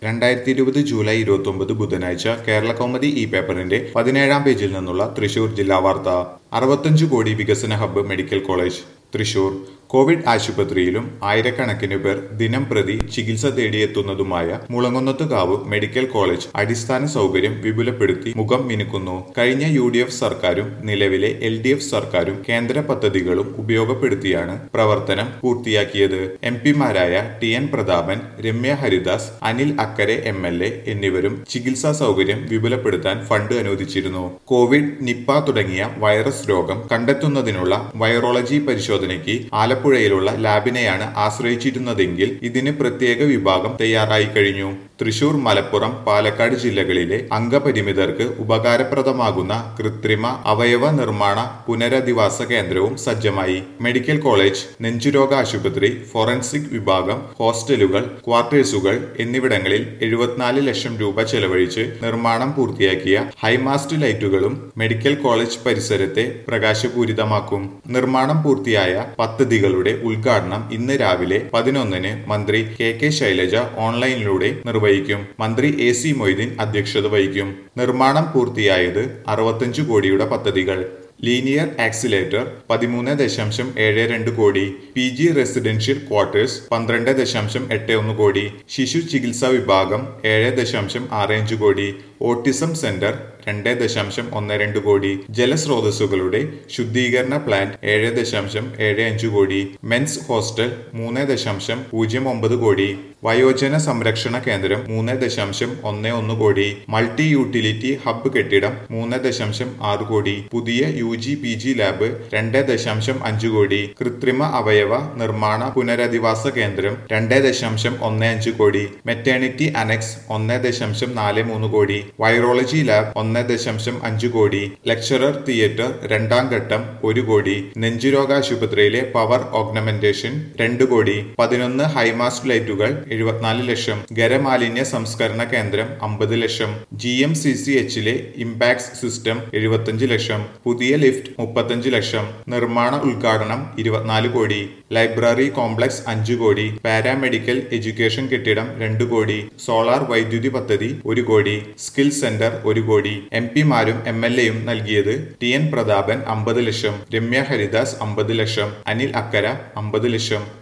രണ്ടായിരത്തി ഇരുപത് ജൂലൈ ഇരുപത്തൊമ്പത് ബുധനാഴ്ച കേരള കൗമുദി ഈ പേപ്പറിന്റെ പതിനേഴാം പേജിൽ നിന്നുള്ള തൃശൂർ ജില്ലാ വാർത്ത അറുപത്തഞ്ച് കോടി വികസന hub medical college Thrissur covid ആശുപത്രിയിലും ആയിരക്കണക്കിന് പേർ ദിനം പ്രതി ചികിത്സ തേടിയെത്തുന്നതുമായ മുളങ്ങുന്നത്തുകാവ് മെഡിക്കൽ കോളേജ് അടിസ്ഥാന സൗകര്യം വിപുലപ്പെടുത്തി മുഖം മിനുക്കുന്നു കഴിഞ്ഞ യു ഡി എഫ് സർക്കാരും നിലവിലെ എൽ ഡി എഫ് സർക്കാരും കേന്ദ്ര പദ്ധതികളും ഉപയോഗപ്പെടുത്തിയാണ് പ്രവർത്തനം പൂർത്തിയാക്കിയത് എം പിമാരായ T N Prathapan Ramya Haridas Anil Akkara M L A എന്നിവരും ചികിത്സാ സൗകര്യം വിപുലപ്പെടുത്താൻ ഫണ്ട് അനുവദിച്ചിരുന്നു കോവിഡ് നിപ്പ തുടങ്ങിയ വൈറസ് രോഗം കണ്ടെത്തുന്നതിനുള്ള വൈറോളജി പരിശോധനയ്ക്ക് ആലപ്പുഴയിലുള്ള ലാബിനെയാണ് ആശ്രയിച്ചിരുന്നതെങ്കിൽ ഇതിന് പ്രത്യേക വിഭാഗം തയ്യാറായി കഴിഞ്ഞു തൃശൂർ മലപ്പുറം പാലക്കാട് ജില്ലകളിലെ അംഗപരിമിതർക്ക് ഉപകാരപ്രദമാകുന്ന കൃത്രിമ അവയവ നിർമ്മാണ പുനരധിവാസ കേന്ദ്രവും സജ്ജമായി മെഡിക്കൽ കോളേജ് നെഞ്ചുരോഗ ആശുപത്രി ഫോറൻസിക് വിഭാഗം ഹോസ്റ്റലുകൾ ക്വാർട്ടേഴ്സുകൾ എന്നിവിടങ്ങളിൽ എഴുപത്തിനാല് ലക്ഷം രൂപ ചെലവഴിച്ച് നിർമ്മാണം പൂർത്തിയാക്കിയ ഹൈമാസ്റ്റ് ലൈറ്റുകളും മെഡിക്കൽ കോളേജ് പരിസരത്തെ പ്രകാശപൂരിതമാക്കും നിർമ്മാണം പൂർത്തിയായ പദ്ധതികളുടെ ഉദ്ഘാടനം ഇന്ന് രാവിലെ പതിനൊന്നിന് മന്ത്രി കെ കെ ശൈലജ ഓൺലൈനിലൂടെ നിർവഹിക്കും മന്ത്രി എ സി മൊയ്തീൻ അധ്യക്ഷത വഹിക്കും നിർമ്മാണം പൂർത്തിയായത് അറുപത്തഞ്ച് കോടിയുടെ പദ്ധതികൾ ലീനിയർ ആക്സിലേറ്റർ പതിമൂന്ന് ദശാംശം ഏഴ് രണ്ട് കോടി പി ജി റെസിഡൻഷ്യൽ ക്വാർട്ടേഴ്സ് പന്ത്രണ്ട് ദശാംശം എട്ട് ഒന്ന് കോടി ശിശു ചികിത്സാ വിഭാഗം ഏഴ് ദശാംശം ആറ് അഞ്ച് കോടി ഓട്ടിസം സെന്റർ രണ്ട് ദശാംശം ഒന്ന് രണ്ട് കോടി ജലസ്രോതസ്സുകളുടെ ശുദ്ധീകരണ പ്ലാന്റ് ഏഴ് ദശാംശം ഏഴ് അഞ്ച് കോടി മെൻസ് ഹോസ്റ്റൽ മൂന്ന് ദശാംശം പൂജ്യം ഒമ്പത് കോടി വയോജന സംരക്ഷണ കേന്ദ്രം മൂന്ന് ദശാംശം ഒന്ന് ഒന്ന് കോടി മൾട്ടി യൂട്ടിലിറ്റി ഹബ്ബ് കെട്ടിടം മൂന്ന് ദശാംശം ആറ് കോടി പുതിയ U G P G lab രണ്ട് ദശാംശം അഞ്ച് കോടി കൃത്രിമ അവയവ നിർമ്മാണ പുനരധിവാസ കേന്ദ്രം രണ്ട് ദശാംശം ഒന്ന് അഞ്ച് കോടി മെറ്റേണിറ്റി അനക്സ് ഒന്ന് ദശാംശം നാല് മൂന്ന് കോടി വൈറോളജി ലാബ് ഒന്ന് ദശാംശം അഞ്ച് കോടി ലെക്ചറർ തിയേറ്റർ രണ്ടാം ഘട്ടം ഒരു കോടി നെഞ്ചുരോഗാശുപത്രിയിലെ പവർ ഓഗ്നമെന്റേഷൻ രണ്ട് കോടി പതിനൊന്ന് ഹൈമാസ്റ്റ് ലൈറ്റുകൾ എഴുപത്തിനാല് ലക്ഷം ഖരമാലിന്യ സംസ്കരണ കേന്ദ്രം അമ്പത് ലക്ഷം ജി എം സി സി എച്ചിലെ ഇമ്പാക്സ് സിസ്റ്റം എഴുപത്തഞ്ച് ലക്ഷം പുതിയ ലിഫ്റ്റ് മുപ്പത്തഞ്ച് ലക്ഷം നിർമ്മാണ ഉദ്ഘാടനം ഇരുപത്തിനാല് കോടി ലൈബ്രറി കോംപ്ലക്സ് അഞ്ച് കോടി പാരാമെഡിക്കൽ എഡ്യൂക്കേഷൻ കെട്ടിടം രണ്ട് കോടി സോളാർ വൈദ്യുതി പദ്ധതി ഒരു കോടി സ്കിൽ സെന്റർ ഒരു കോടി എം പിമാരും എം എൽ എയും നൽകിയത് ടി എൻ പ്രതാപൻ അമ്പത് ലക്ഷം രമ്യ ഹരിദാസ് അമ്പത് ലക്ഷം അനിൽ അക്കര അമ്പത് ലക്ഷം